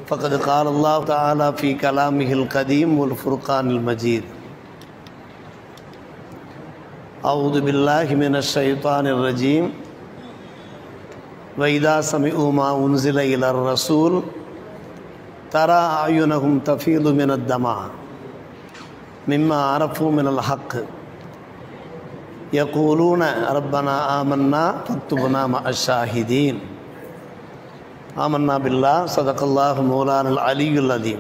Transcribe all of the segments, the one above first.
فقد قال الله تعالى في كلامه القديم والفرقان المجيد أعوذ بالله من الشيطان الرجيم وإذا سمعوا ما أنزل إلى الرسول ترى أعينهم تفيض من الدمع مما عرفوا من الحق يقولون ربنا آمنا فاكتبنا مع الشاهدين آمنا بالله صدق الله مولانا العلي العظيم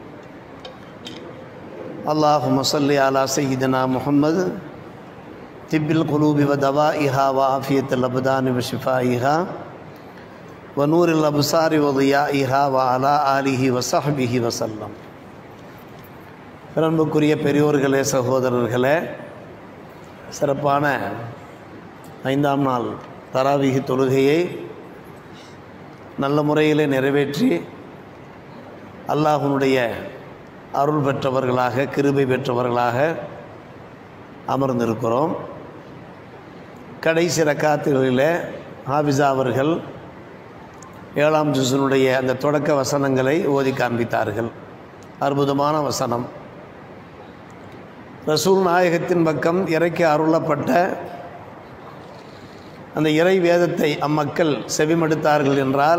اللهم صل على سيدنا محمد طب القلوب ودوائها وعافية الأبدان وشفائها ونور الأبصار وضيائها وعلى آله وصحبه وسلم அன்புக்குரிய பெரியோர்களே சகோதரர்களே சிறப்பான ஐந்தாம் நாள் தராவிகி தொழுகையை நல்ல முறையில் நிறைவேற்றி அல்லாஹனுடைய அருள் பெற்றவர்களாக கிருபை பெற்றவர்களாக அமர்ந்திருக்கிறோம் கடைசி ரக்காத்துகளில் ஹாபிசா அவர்கள் ஏழாம் ஜுசனுடைய அந்த தொடக்க வசனங்களை ஓதி காண்பித்தார்கள் அற்புதமான வசனம் ரசூல் நாயகத்தின் பக்கம் இறைக்க அருளப்பட்ட அந்த இறை வேதத்தை அம்மக்கள் செவிமடுத்தார்கள் என்றால்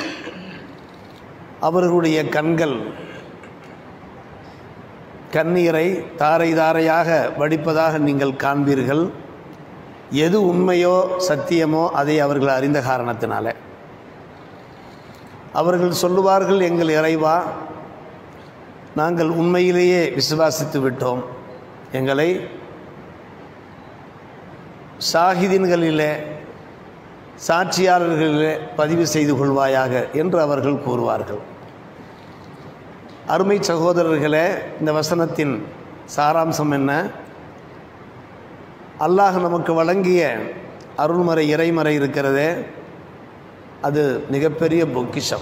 அவர்களுடைய கண்கள் கண்ணீரை தாரை தாரையாக வடிப்பதாக நீங்கள் காண்பீர்கள் எது உண்மையோ சத்தியமோ அதை அவர்கள் அறிந்த காரணத்தினால அவர்கள் சொல்லுவார்கள் எங்கள் இறைவா நாங்கள் உண்மையிலேயே விசுவாசித்து விட்டோம் எங்களை ஷாஹிதீன்களிலே சாட்சியாளர்களிலே பதிவு செய்து கொள்வாயாக என்று அவர்கள் கூறுவார்கள் அருமை சகோதரர்களே இந்த வசனத்தின் சாராம்சம் என்ன அல்லாஹ் நமக்கு வழங்கிய அருள்மறை இறைமறை இருக்கிறதே அது மிகப்பெரிய பொக்கிஷம்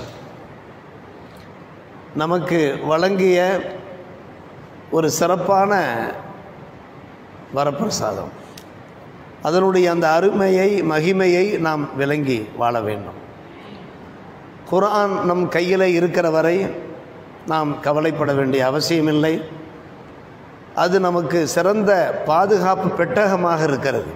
நமக்கு வழங்கிய ஒரு சிறப்பான வரப்பிரசாதம் அதனுடைய அந்த அருமையை மகிமையை நாம் விளங்கி வாழ வேண்டும் குரான் நம் கையில் இருக்கிற வரை நாம் கவலைப்பட வேண்டிய அவசியமில்லை அது நமக்கு சிறந்த பாதுகாப்பு பெட்டகமாக இருக்கிறது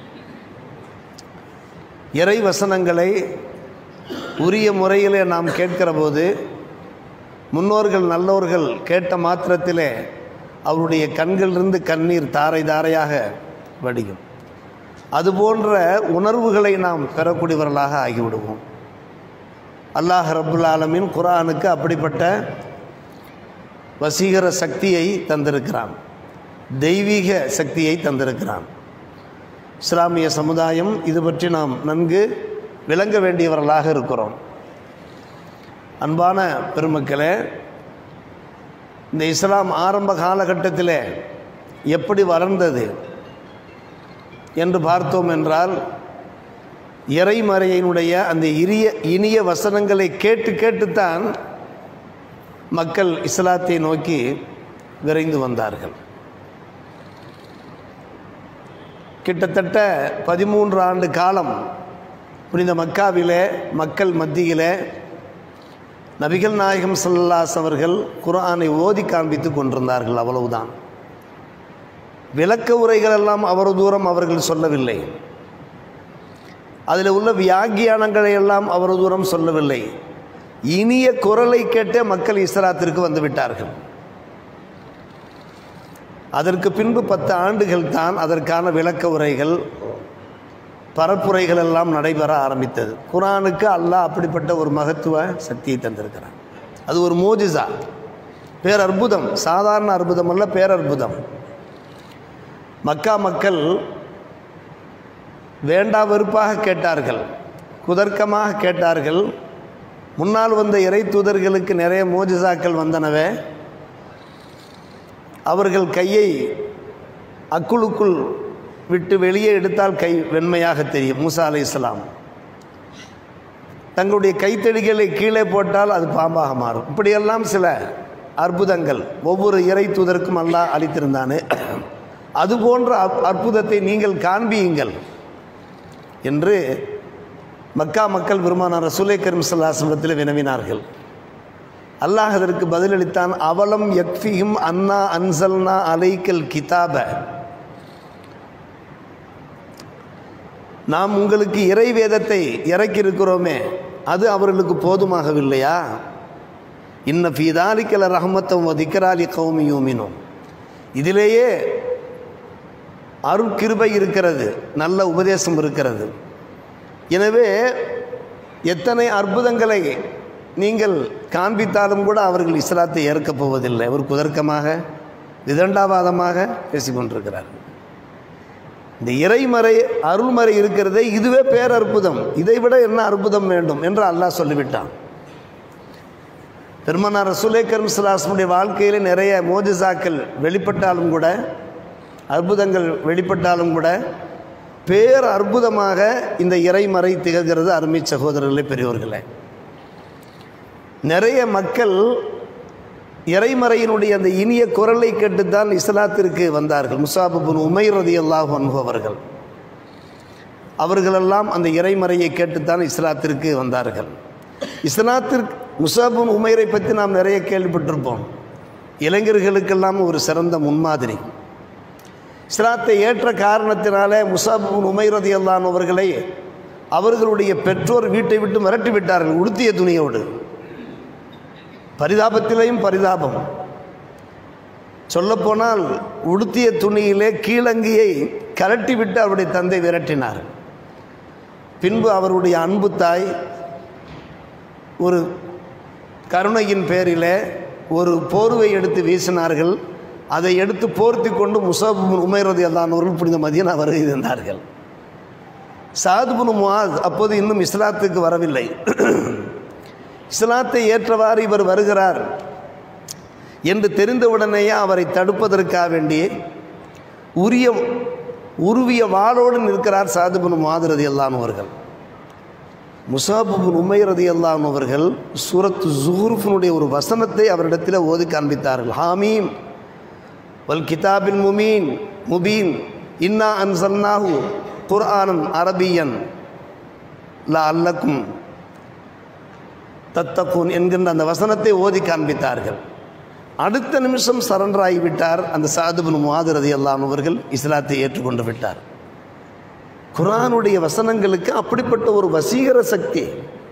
இறை வசனங்களை உரிய முறையிலே நாம் கேட்கிற போது முன்னோர்கள் நல்லோர்கள் கேட்ட மாத்திரத்திலே அவருடைய கண்களிலிருந்து கண்ணீர் தாரை தாரையாக வடியும் அதுபோன்ற உணர்வுகளை நாம் பெறக்கூடியவர்களாக ஆகிவிடுவோம் அல்லாஹ் ரபுல் ஆலமின் குரானுக்கு அப்படிப்பட்ட வசீகர சக்தியை தந்திருக்கிறான் தெய்வீக சக்தியை தந்திருக்கிறான் இஸ்லாமிய சமுதாயம் இது பற்றி நாம் நன்கு விளங்க வேண்டியவர்களாக இருக்கிறோம் அன்பான பெருமக்களே இந்த இஸ்லாம் ஆரம்ப காலகட்டத்தில் எப்படி வளர்ந்தது என்று பார்த்தோம் என்றால் இறைமறையினுடைய அந்த இரிய இனிய வசனங்களை கேட்டு கேட்டுத்தான் மக்கள் இஸ்லாத்தை நோக்கி விரைந்து வந்தார்கள் கிட்டத்தட்ட பதிமூன்று ஆண்டு காலம் புனித மக்காவிலே மக்கள் மத்தியிலே நபிகள் நாயகம் சல்லாஸ் அவர்கள் குரானை ஓதி காண்பித்து கொண்டிருந்தார்கள் அவ்வளவுதான் விளக்க உரைகள் எல்லாம் அவ்வளவு தூரம் அவர்கள் சொல்லவில்லை அதில் உள்ள வியாக்கியானங்களை எல்லாம் அவ்வளவு தூரம் சொல்லவில்லை இனிய குரலை கேட்டே மக்கள் இஸ்லாத்திற்கு வந்து விட்டார்கள் அதற்கு பின்பு பத்து ஆண்டுகள் தான் அதற்கான விளக்க உரைகள் பரப்புரைகள் எல்லாம் நடைபெற ஆரம்பித்தது குரானுக்கு அல்லாஹ் அப்படிப்பட்ட ஒரு மகத்துவ சக்தியை தந்திருக்கிறான் அது ஒரு மோஜிசா பேரற்புதம் சாதாரண அற்புதம் அல்ல பேரற்புதம் மக்கா மக்கள் வேண்டா வெறுப்பாக கேட்டார்கள் குதர்க்கமாக கேட்டார்கள் முன்னால் வந்த இறை தூதர்களுக்கு நிறைய மோஜிசாக்கள் வந்தனவே அவர்கள் கையை அக்குளுக்குள் விட்டு வெளியே எடுத்தால் கை வெண்மையாக தெரியும் மூசா அலை இஸ்லாம் தங்களுடைய கைத்தடிகளை கீழே போட்டால் அது பாம்பாக மாறும் இப்படியெல்லாம் சில அற்புதங்கள் ஒவ்வொரு இறை தூதருக்கும் அல்லாஹ் அளித்திருந்தானே அது போன்ற அற்- அற்புதத்தை நீங்கள் காண்பியுங்கள் என்று மக்கா மக்கள் பெருமானார் ரசூலை கரீம் ஸல்லல்லாஹு அலைஹி வஸல்லத்தில் வினவினார்கள் அல்லாஹ் அதற்கு பதிலளித்தான் அவலம் யக்ஃபியும் அன்னா அன்சல்னா அலைக்கல் கிதாப நாம் உங்களுக்கு இறை வேதத்தை இறக்கியிருக்கிறோமே அது அவர்களுக்கு போதுமாகவில்லையா இன்ன ஃபீதாலிக்கல ரஹமத்தம் திக்கராலி கௌமியூமினும் இதிலேயே அருட்கிருபை இருக்கிறது நல்ல உபதேசம் இருக்கிறது எனவே எத்தனை அற்புதங்களை நீங்கள் காண்பித்தாலும் கூட அவர்கள் இஸ்லாத்தை ஏற்கப் போவதில்லை ஒரு குதர்க்கமாக விதண்டாவாதமாக பேசிக்கொண்டிருக்கிறார்கள் இந்த இறைமறை அருள்மறை இருக்கிறதே இதுவே பேரற்புதம் இதைவிட என்ன அற்புதம் வேண்டும் என்று அல்லாஹ் சொல்லிவிட்டான் பெருமனார் ரசூலே கரும்சலாசனுடைய வாழ்க்கையில் நிறைய மோஜிசாக்கள் வெளிப்பட்டாலும் கூட அற்புதங்கள் வெளிப்பட்டாலும் கூட பேர் அற்புதமாக இந்த இறைமறை திகழ்கிறது அருமை சகோதரர்களே பெரியோர்களே நிறைய மக்கள் இறைமறையினுடைய அந்த இனிய குரலை கேட்டுத்தான் இஸ்லாத்திற்கு வந்தார்கள் முசாபுபின் உமைர் ரதி அல்லாஹ் அனுபவர்கள் அவர்களெல்லாம் அந்த இறைமறையை கேட்டுத்தான் இஸ்லாத்திற்கு வந்தார்கள் இஸ்லாத்திற்கு முசாபுன் உமைரை பற்றி நாம் நிறைய கேள்விப்பட்டிருப்போம் இளைஞர்களுக்கெல்லாம் ஒரு சிறந்த முன்மாதிரி இஸ்லாத்தை ஏற்ற காரணத்தினாலே முசாபுன் உமைரதி அல்லான் அவர்களை அவர்களுடைய பெற்றோர் வீட்டை விட்டு மிரட்டி விட்டார்கள் உடுத்திய துணியோடு பரிதாபத்திலேயும் பரிதாபம் சொல்லப்போனால் உடுத்திய துணியிலே கீழங்கியை கலட்டி விட்டு அவருடைய தந்தை விரட்டினார் பின்பு அவருடைய அன்பு தாய் ஒரு கருணையின் பேரிலே ஒரு போர்வை எடுத்து வீசினார்கள் அதை எடுத்து போர்த்தி கொண்டு முசாப் உமைரதி அல்லானவர்கள் புனித மதியனா வருகை இருந்தார்கள் சாதுபுன் முவாஸ் அப்போது இன்னும் இஸ்லாத்துக்கு வரவில்லை இஸ்லாத்தை ஏற்றவாறு இவர் வருகிறார் என்று தெரிந்தவுடனேயே அவரை தடுப்பதற்காக வேண்டி உரிய உருவிய வாளோடு நிற்கிறார் சாதுபுன் மாதிரதி அல்லானவர்கள் முசாபுபின் உமைரதி அல்லானவர்கள் சூரத்து ஜூருஃபினுடைய ஒரு வசனத்தை அவரிடத்தில் ஓதி காண்பித்தார்கள் ஹாமீம் வல் கிதாபின் முமீன் முபீன் இன்னா அன்சல்னாஹு குர்ஆனன் அரபியன் லா அல்லக்கும் தத்தக்கூன் என்கின்ற அந்த வசனத்தை ஓதி காண்பித்தார்கள் அடுத்த நிமிஷம் சரண்டர் ஆகிவிட்டார் அந்த சாதுபின் மாதிரதி அல்லாம் அவர்கள் இஸ்லாத்தை ஏற்றுக்கொண்டு விட்டார் குரானுடைய வசனங்களுக்கு அப்படிப்பட்ட ஒரு வசீகர சக்தி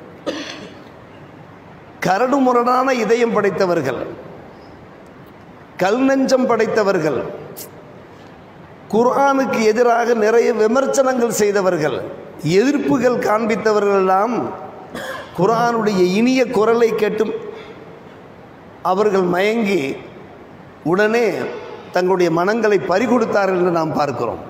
கரடு முரடான இதயம் படைத்தவர்கள் கல் நெஞ்சம் படைத்தவர்கள் குர்ஆனுக்கு எதிராக நிறைய விமர்சனங்கள் செய்தவர்கள் எதிர்ப்புகள் காண்பித்தவர்கள் எல்லாம் குரானுடைய இனிய குரலை கேட்டும் அவர்கள் மயங்கி உடனே தங்களுடைய மனங்களை பறிகொடுத்தார்கள் என்று நாம் பார்க்கிறோம்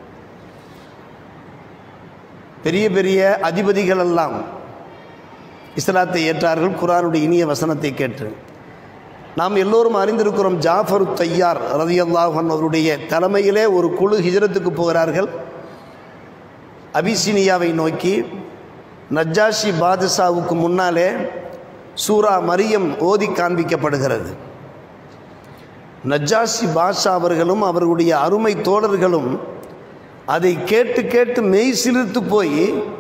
பெரிய பெரிய அதிபதிகள் எல்லாம் இஸ்லாத்தை ஏற்றார்கள் குரானுடைய இனிய வசனத்தை கேட்டு நாம் எல்லோரும் அறிந்திருக்கிறோம் ஜாஃபர் தையார் ரதியல்லாஹன் அவருடைய தலைமையிலே ஒரு குழு ஹிஜரத்துக்கு போகிறார்கள் அபிசினியாவை நோக்கி நஜ்ஜாஷி பாதுஷாவுக்கு முன்னாலே சூரா மரியம் ஓதி காண்பிக்கப்படுகிறது நஜ்ஜாஷி பாஷா அவர்களும் அவர்களுடைய அருமை தோழர்களும் அதை கேட்டு கேட்டு மெய் சிலிர்த்து போய்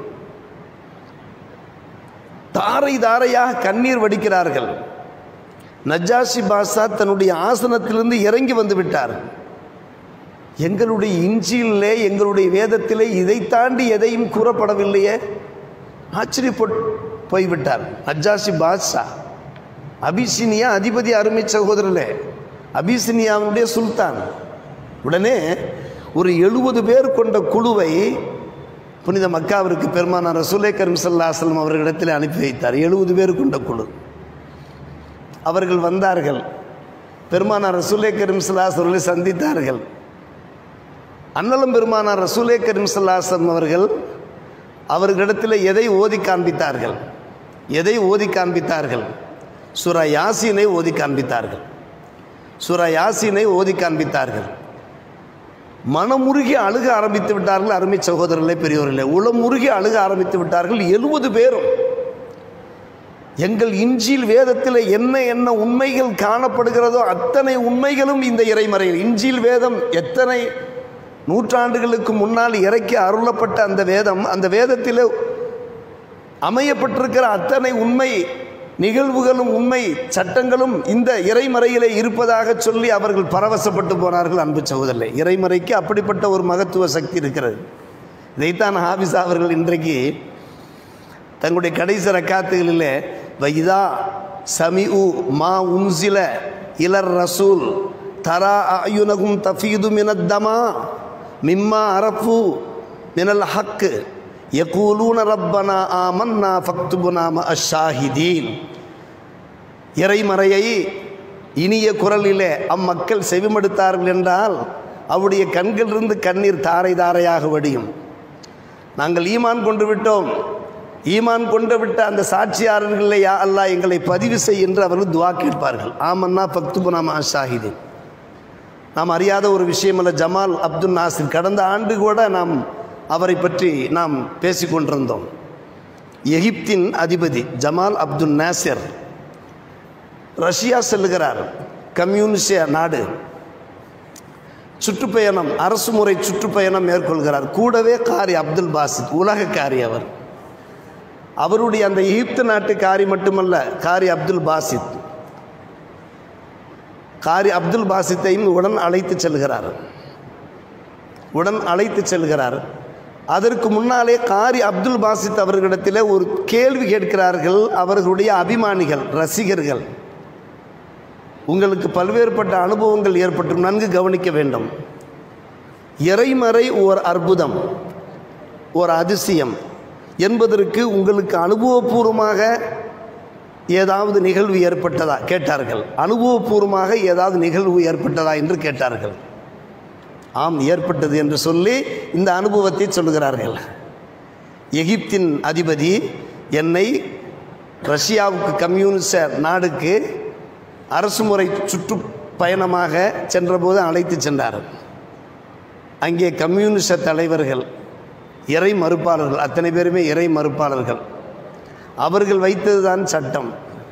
தாரை தாரையாக கண்ணீர் வடிக்கிறார்கள் நஜ்ஜாஷி பாஷா தன்னுடைய ஆசனத்திலிருந்து இறங்கி வந்து விட்டார் எங்களுடைய இஞ்சியிலே எங்களுடைய வேதத்திலே இதை தாண்டி எதையும் கூறப்படவில்லையே ஆச்சரியப்பட்டு போய்விட்டார் நஜ்ஜாஷி பாஷா அபிசினியா அதிபதி அருமை சகோதரர்களே அபிசினியாவுடைய சுல்தான் உடனே ஒரு எழுபது பேர் கொண்ட குழுவை புனித மக்காவிற்கு பெருமானார் ரசூலே கரும் சல்லாஸ்லம் அவர்களிடத்தில் அனுப்பி வைத்தார் எழுபது பேர் கொண்ட குழு அவர்கள் வந்தார்கள் பெருமானார் ரசூலே கரும் சல்லாஸ்வர்களை சந்தித்தார்கள் அன்னலம் பெருமானார் ரசூலே கரும் சல்லாஸ்லம் அவர்கள் அவர்களிடத்தில் எதை ஓதி காண்பித்தார்கள் எதை ஓதி காண்பித்தார்கள் சுரா யாசீனை ஓதி காண்பித்தார்கள் சுரா யாசீனை ஓதி காண்பித்தார்கள் மனமுருகி அழுக ஆரம்பித்து விட்டார்கள் அருமை சகோதரர்களே பெரியோர்களே உளமுருகி அழுக ஆரம்பித்து விட்டார்கள் எழுபது பேரும் எங்கள் இஞ்சில் வேதத்தில் என்ன என்ன உண்மைகள் காணப்படுகிறதோ அத்தனை உண்மைகளும் இந்த இறைமறையில் இஞ்சில் வேதம் எத்தனை நூற்றாண்டுகளுக்கு முன்னால் இறக்கி அருளப்பட்ட அந்த வேதம் அந்த வேதத்தில் அமையப்பட்டிருக்கிற அத்தனை உண்மை நிகழ்வுகளும் உண்மை சட்டங்களும் இந்த இறைமறையிலே இருப்பதாக சொல்லி அவர்கள் பரவசப்பட்டு போனார்கள் அன்பு சகோதரர்களே இறைமறைக்கு அப்படிப்பட்ட ஒரு மகத்துவ சக்தி இருக்கிறது இதைத்தான் ஹாபிஸ் அவர்கள் இன்றைக்கு தங்களுடைய கடைசி ரக்காத்துகளிலே வைதா சமிஉ மா உன்சில இலர் ரசூல் தரா அயுனகும் தஃபீது மினத்தமா மிம்மா அரஃபு மினல் ஹக்கு யகூலூன ரப்பனா ஆமன்னா ஃபக்துபுனா அஷாஹிதீன் இறைமறையை இனிய குரலிலே அம்மக்கள் செவிமடுத்தார்கள் என்றால் அவருடைய கண்களிலிருந்து கண்ணீர் தாரை தாரையாக வடியும் நாங்கள் ஈமான் கொண்டு விட்டோம் ஈமான் கொண்டு விட்ட அந்த சாட்சியாளர்களை யா அல்லாஹ் எங்களை பதிவு செய் என்று அவர்கள் துவா கேட்பார்கள் ஆமன்னா பக்துபுனாமா ஷாஹிதீன் நாம் அறியாத ஒரு விஷயம் அல்ல ஜமால் அப்துல் நாசிர் கடந்த ஆண்டு கூட நாம் அவரை பற்றி நாம் பேசிக் கொண்டிருந்தோம் எகிப்தின் அதிபதி ஜமால் அப்துல் நாசிர் ரஷ்யா செல்லுகிறார் கம்யூனிஸ்ட நாடு சுற்றுப்பயணம் அரசு முறை சுற்றுப்பயணம் மேற்கொள்கிறார் கூடவே காரி அப்துல் பாசித் உலக காரி அவர் அவருடைய அந்த எகிப்து நாட்டு காரி மட்டுமல்ல காரி அப்துல் பாசித் காரி அப்துல் பாசித்தையும் உடன் அழைத்து செல்கிறார் உடன் அழைத்து செல்கிறார் அதற்கு முன்னாலே காரி அப்துல் பாசித் அவர்களிடத்தில் ஒரு கேள்வி கேட்கிறார்கள் அவர்களுடைய அபிமானிகள் ரசிகர்கள் உங்களுக்கு பல்வேறுபட்ட அனுபவங்கள் ஏற்பட்டும் நன்கு கவனிக்க வேண்டும் இறைமறை ஓர் அற்புதம் ஓர் அதிசயம் என்பதற்கு உங்களுக்கு அனுபவபூர்வமாக ஏதாவது நிகழ்வு ஏற்பட்டதா கேட்டார்கள் அனுபவபூர்வமாக ஏதாவது நிகழ்வு ஏற்பட்டதா என்று கேட்டார்கள் ஆம் ஏற்பட்டது என்று சொல்லி இந்த அனுபவத்தை சொல்லுகிறார்கள் எகிப்தின் அதிபதி என்னை ரஷ்யாவுக்கு கம்யூனிஸ்ட நாடுக்கு அரசு முறை சுற்றுப்பயணமாக சென்றபோது அழைத்து சென்றார் அங்கே கம்யூனிஸ்ட தலைவர்கள் இறை மறுப்பாளர்கள் அத்தனை பேருமே இறை மறுப்பாளர்கள் அவர்கள் வைத்ததுதான் சட்டம்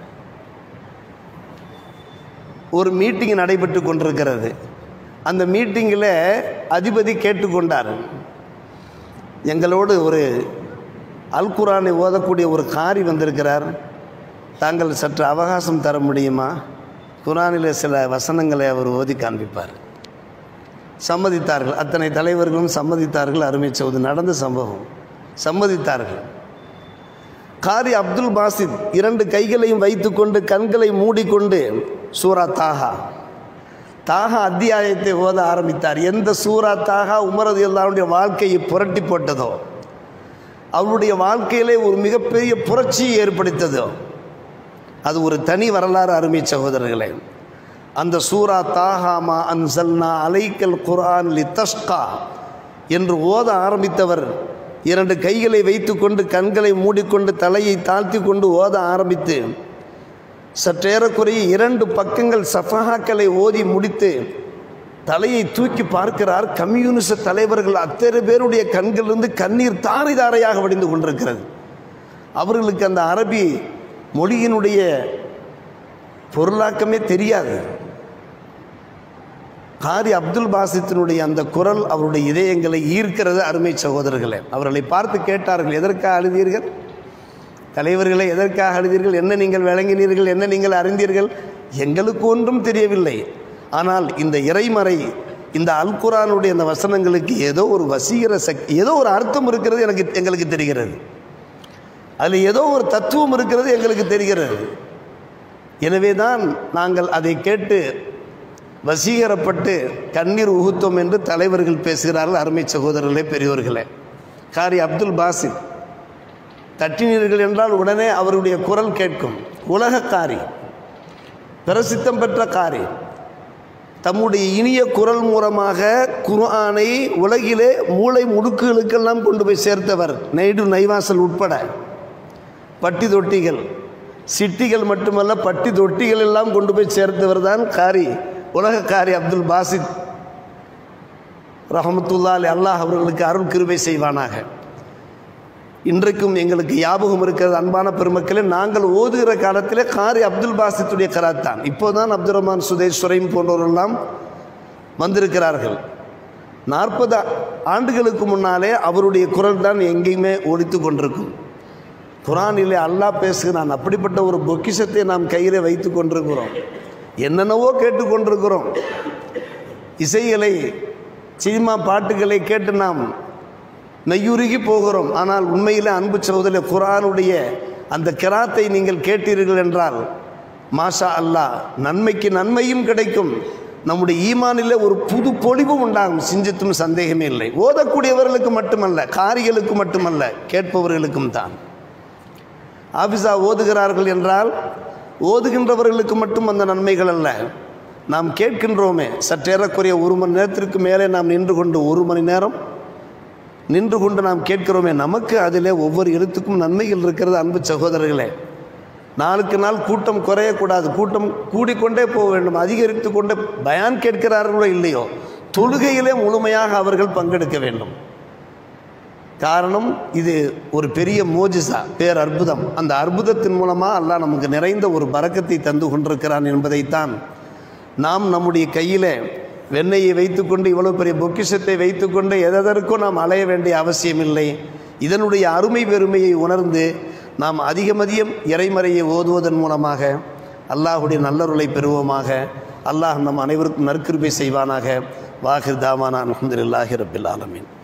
ஒரு மீட்டிங் நடைபெற்று கொண்டிருக்கிறது அந்த மீட்டிங்கில் அதிபதி கேட்டுக்கொண்டார் எங்களோடு ஒரு அல் குரானை ஓதக்கூடிய ஒரு காரி வந்திருக்கிறார் தாங்கள் சற்று அவகாசம் தர முடியுமா குரானில் சில வசனங்களை அவர் ஓதி காண்பிப்பார் சம்மதித்தார்கள் அத்தனை தலைவர்களும் சம்மதித்தார்கள் அருமை சௌது நடந்த சம்பவம் சம்மதித்தார்கள் காரி அப்துல் பாசித் இரண்டு கைகளையும் வைத்துக்கொண்டு கண்களை மூடிக்கொண்டு சூரா தாகா தாகா அத்தியாயத்தை ஓத ஆரம்பித்தார் எந்த சூரா தாகா உமரது எல்லாருடைய வாழ்க்கையை புரட்டி போட்டதோ அவருடைய வாழ்க்கையிலே ஒரு மிகப்பெரிய புரட்சியை ஏற்படுத்ததோ அது ஒரு தனி வரலாறு அருமை சகோதரர்களே அந்த சூரா தாஹாமா அன்சல்னா அலைக்கல் குரான் லி தஷ்கா என்று ஓத ஆரம்பித்தவர் இரண்டு கைகளை வைத்துக்கொண்டு கண்களை மூடிக்கொண்டு தலையை தாழ்த்தி கொண்டு ஓத ஆரம்பித்து சற்றேறக்குறைய இரண்டு பக்கங்கள் சஃபஹாக்களை ஓதி முடித்து தலையை தூக்கி பார்க்கிறார் கம்யூனிச தலைவர்கள் அத்தனை பேருடைய கண்களிலிருந்து கண்ணீர் தாரை தாரையாக வடிந்து கொண்டிருக்கிறது அவர்களுக்கு அந்த அரபி மொழியினுடைய பொருளாக்கமே தெரியாது காரி அப்துல் பாசித்தினுடைய அந்த குரல் அவருடைய இதயங்களை ஈர்க்கிறது அருமை சகோதரர்களே அவர்களை பார்த்து கேட்டார்கள் எதற்காக அழுதீர்கள் தலைவர்களை எதற்காக அழுதீர்கள் என்ன நீங்கள் விளங்கினீர்கள் என்ன நீங்கள் அறிந்தீர்கள் எங்களுக்கு ஒன்றும் தெரியவில்லை ஆனால் இந்த இறைமறை இந்த அல் குரானுடைய அந்த வசனங்களுக்கு ஏதோ ஒரு வசீகர சக்தி ஏதோ ஒரு அர்த்தம் இருக்கிறது எனக்கு எங்களுக்கு தெரிகிறது அதில் ஏதோ ஒரு தத்துவம் இருக்கிறது எங்களுக்கு தெரிகிறது எனவே தான் நாங்கள் அதை கேட்டு வசீகரப்பட்டு கண்ணீர் உகுத்தோம் என்று தலைவர்கள் பேசுகிறார்கள் அருமை சகோதரர்களே பெரியோர்களே காரி அப்துல் பாசித் தட்டினீர்கள் என்றால் உடனே அவருடைய குரல் கேட்கும் உலகக்காரி பிரசித்தம் பெற்ற காரி தம்முடைய இனிய குரல் மூலமாக குர்ஆனை உலகிலே மூளை முடுக்குகளுக்கெல்லாம் கொண்டு போய் சேர்த்தவர் நெய்டு நைவாசல் உட்பட பட்டி தொட்டிகள் சிட்டிகள் மட்டுமல்ல பட்டி தொட்டிகள் எல்லாம் கொண்டு போய் சேர்த்தவர் தான் காரி உலகக்காரி அப்துல் பாசித் ரஹமத்துல்லா அலி அல்லாஹ் அவர்களுக்கு அருள் கிருபை செய்வானாக இன்றைக்கும் எங்களுக்கு ஞாபகம் இருக்கிறது அன்பான பெருமக்களே நாங்கள் ஓதுகிற காலத்திலே காரி அப்துல் பாசித்துடைய கராத்தான் இப்போதான் அப்துல் ரஹ்மான் சுதேஸ்வரையும் போன்றவரெல்லாம் வந்திருக்கிறார்கள் நாற்பது ஆண்டுகளுக்கு முன்னாலே அவருடைய குரல் தான் எங்கேயுமே ஒழித்து கொண்டிருக்கும் குரானிலே அல்லாஹ் பேசுகிறான் அப்படிப்பட்ட ஒரு பொக்கிஷத்தை நாம் கையில் வைத்து கொண்டிருக்கிறோம் என்னென்னவோ கேட்டுக்கொண்டிருக்கிறோம் இசைகளை சினிமா பாட்டுகளை கேட்டு நாம் மெய்யுருகி போகிறோம் ஆனால் உண்மையில் அன்பு சகோதரி குரானுடைய அந்த கிராத்தை நீங்கள் கேட்டீர்கள் என்றால் மாஷா அல்லாஹ் நன்மைக்கு நன்மையும் கிடைக்கும் நம்முடைய ஈமானில் ஒரு புது பொலிவும் உண்டாகும் சிந்தித்தும் சந்தேகமே இல்லை ஓதக்கூடியவர்களுக்கு மட்டுமல்ல காரிகளுக்கு மட்டுமல்ல கேட்பவர்களுக்கும் தான் ஆஃபீஸா ஓதுகிறார்கள் என்றால் ஓதுகின்றவர்களுக்கு மட்டும் அந்த நன்மைகள் அல்ல நாம் கேட்கின்றோமே சற்றேறக்குறைய ஒரு மணி நேரத்திற்கு மேலே நாம் நின்று கொண்டு ஒரு மணி நேரம் நின்று கொண்டு நாம் கேட்கிறோமே நமக்கு அதிலே ஒவ்வொரு எழுத்துக்கும் நன்மைகள் இருக்கிறது அன்பு சகோதரர்களே நாளுக்கு நாள் கூட்டம் குறையக்கூடாது கூட்டம் கூடிக்கொண்டே போக வேண்டும் அதிகரித்து கொண்டே பயான் கேட்கிறார்களோ இல்லையோ தொழுகையிலே முழுமையாக அவர்கள் பங்கெடுக்க வேண்டும் காரணம் இது ஒரு பெரிய மோஜிசா பேர் அற்புதம் அந்த அற்புதத்தின் மூலமாக அல்லாஹ் நமக்கு நிறைந்த ஒரு பறக்கத்தை தந்து கொண்டிருக்கிறான் என்பதைத்தான் நாம் நம்முடைய கையிலே வெண்ணெயை வைத்துக்கொண்டு இவ்வளவு பெரிய பொக்கிஷத்தை வைத்துக்கொண்டு எதற்கும் நாம் அலைய வேண்டிய அவசியமில்லை இதனுடைய அருமை பெருமையை உணர்ந்து நாம் அதிகம் அதிகம் இறைமறையை ஓதுவதன் மூலமாக அல்லாஹுடைய நல்லருளை பெறுவோமாக அல்லாஹ் நம் அனைவருக்கும் நற்கிருபை செய்வானாக வாஹிர் தாமானா அலமதுல்லாஹி ரபில் ஆலமீன்